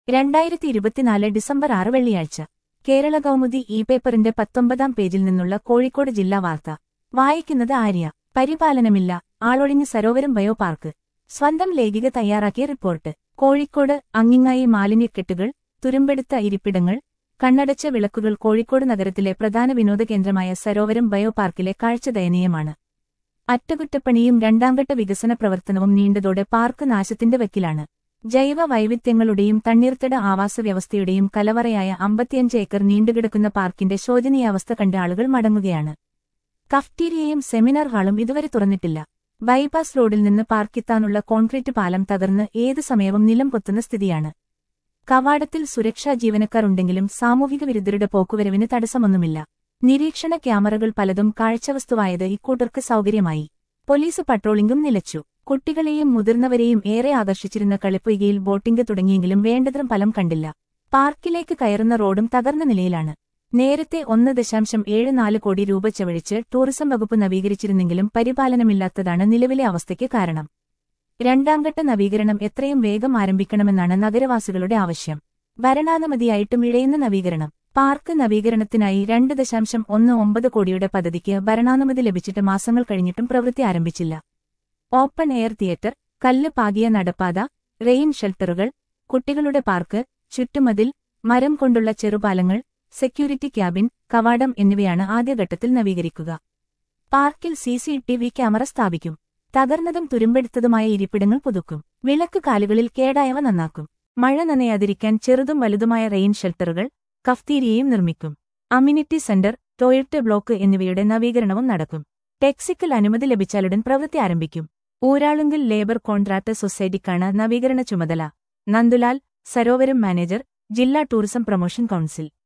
രണ്ടായിരത്തി ഇരുപത്തിനാല് ഡിസംബർ ആറ് വെള്ളിയാഴ്ച കേരള കൗമുദി ഇ പേപ്പറിന്റെ പത്തൊമ്പതാം പേജിൽ നിന്നുള്ള കോഴിക്കോട് ജില്ലാ വാർത്ത വായിക്കുന്നത് ആര്യ പരിപാലനമില്ല ആളൊഴിഞ്ഞ് സരോവരം ബയോ പാർക്ക് സ്വന്തം ലേഖിക തയ്യാറാക്കിയ റിപ്പോർട്ട് കോഴിക്കോട് അങ്ങിങ്ങായി മാലിന്യക്കെട്ടുകൾ തുരുമ്പെടുത്ത ഇരിപ്പിടങ്ങൾ കണ്ണടച്ച വിളക്കുകൾ കോഴിക്കോട് നഗരത്തിലെ പ്രധാന വിനോദകേന്ദ്രമായ സരോവരം ബയോ പാർക്കിലെ കാഴ്ച ദയനീയമാണ് അറ്റകുറ്റപ്പണിയും രണ്ടാംഘട്ട വികസന പ്രവർത്തനവും നീണ്ടതോടെ പാർക്ക് നാശത്തിന്റെ വക്കിലാണ് ജൈവ വൈവിധ്യങ്ങളുടെയും തണ്ണീർത്തട ആവാസ വ്യവസ്ഥയുടെയും കലവറയായ അമ്പത്തിയഞ്ച് ഏക്കർ നീണ്ടുകിടക്കുന്ന പാർക്കിന്റെ ശോചനീയാവസ്ഥ കണ്ട ആളുകൾ മടങ്ങുകയാണ് കഫ്റ്റീരിയയും സെമിനാർ ഹാളും ഇതുവരെ തുറന്നിട്ടില്ല ബൈപ്പാസ് റോഡിൽ നിന്ന് പാർക്കെത്താനുള്ള കോൺക്രീറ്റ് പാലം തകർന്ന് ഏതു സമയവും നിലം പൊത്തുന്ന സ്ഥിതിയാണ് കവാടത്തിൽ സുരക്ഷാ ജീവനക്കാർ ഉണ്ടെങ്കിലും സാമൂഹിക വിരുദ്ധരുടെ പോക്കുവരവിന് തടസ്സമൊന്നുമില്ല നിരീക്ഷണ ക്യാമറകൾ പലതും കാഴ്ചവസ്തുവായത് ഇക്കൂട്ടർക്ക് സൗകര്യമായി പോലീസ് പട്രോളിംഗും നിലച്ചു കുട്ടികളെയും മുതിർന്നവരെയും ഏറെ ആകർഷിച്ചിരുന്ന കളിപ്പൊയ്കയിൽ ബോട്ടിംഗ് തുടങ്ങിയെങ്കിലും വേണ്ടത്ര ഫലം കണ്ടില്ല പാർക്കിലേക്ക് കയറുന്ന റോഡും തകർന്ന നിലയിലാണ് നേരത്തെ ഒന്ന് ദശാംശം ഏഴ് നാല് കോടി രൂപ ചെലവഴിച്ച് ടൂറിസം വകുപ്പ് നവീകരിച്ചിരുന്നെങ്കിലും പരിപാലനമില്ലാത്തതാണ് നിലവിലെ അവസ്ഥയ്ക്ക് കാരണം രണ്ടാംഘട്ട നവീകരണം എത്രയും വേഗം ആരംഭിക്കണമെന്നാണ് നഗരവാസികളുടെ ആവശ്യം ഭരണാനുമതിയായിട്ടും ഇഴയുന്ന നവീകരണം പാർക്ക് നവീകരണത്തിനായി രണ്ട് ദശാംശം ഒന്ന് ഒമ്പത് കോടിയുടെ പദ്ധതിക്ക് ഭരണാനുമതി ലഭിച്ചിട്ട് മാസങ്ങൾ കഴിഞ്ഞിട്ടും പ്രവൃത്തി ആരംഭിച്ചില്ല ഓപ്പൺ എയർ തിയേറ്റർ കല്ല് പാകിയ നടപ്പാത റെയിൻ ഷെൽട്ടറുകൾ കുട്ടികളുടെ പാർക്ക് ചുറ്റുമതിൽ മരം കൊണ്ടുള്ള ചെറുപാലങ്ങൾ സെക്യൂരിറ്റി ക്യാബിൻ കവാടം എന്നിവയാണ് ആദ്യഘട്ടത്തിൽ നവീകരിക്കുക പാർക്കിൽ സിസി ടി വി ക്യാമറ സ്ഥാപിക്കും തകർന്നതും തുരുമ്പെടുത്തതുമായ ഇരിപ്പിടങ്ങൾ പുതുക്കും വിളക്ക് കാലുകളിൽ കേടായവ നന്നാക്കും മഴ നനയാതിരിക്കാൻ ചെറുതും വലുതുമായ റെയിൻ ഷെൽട്ടറുകൾ കഫ്തീരിയയും നിർമ്മിക്കും അമ്യൂണിറ്റി സെന്റർ ടോയ്ലറ്റ് ബ്ലോക്ക് എന്നിവയുടെ നവീകരണവും നടക്കും ടെക്സിക്കൽ അനുമതി ലഭിച്ചാലുടൻ പ്രവൃത്തി ആരംഭിക്കും ഊരാളുങ്കിൽ ലേബർ കോൺട്രാക്ട് സൊസൈറ്റിക്കാണ് നവീകരണ ചുമതല നന്ദുലാൽ സരോവരം മാനേജർ ജില്ലാ ടൂറിസം പ്രൊമോഷൻ കൗൺസിൽ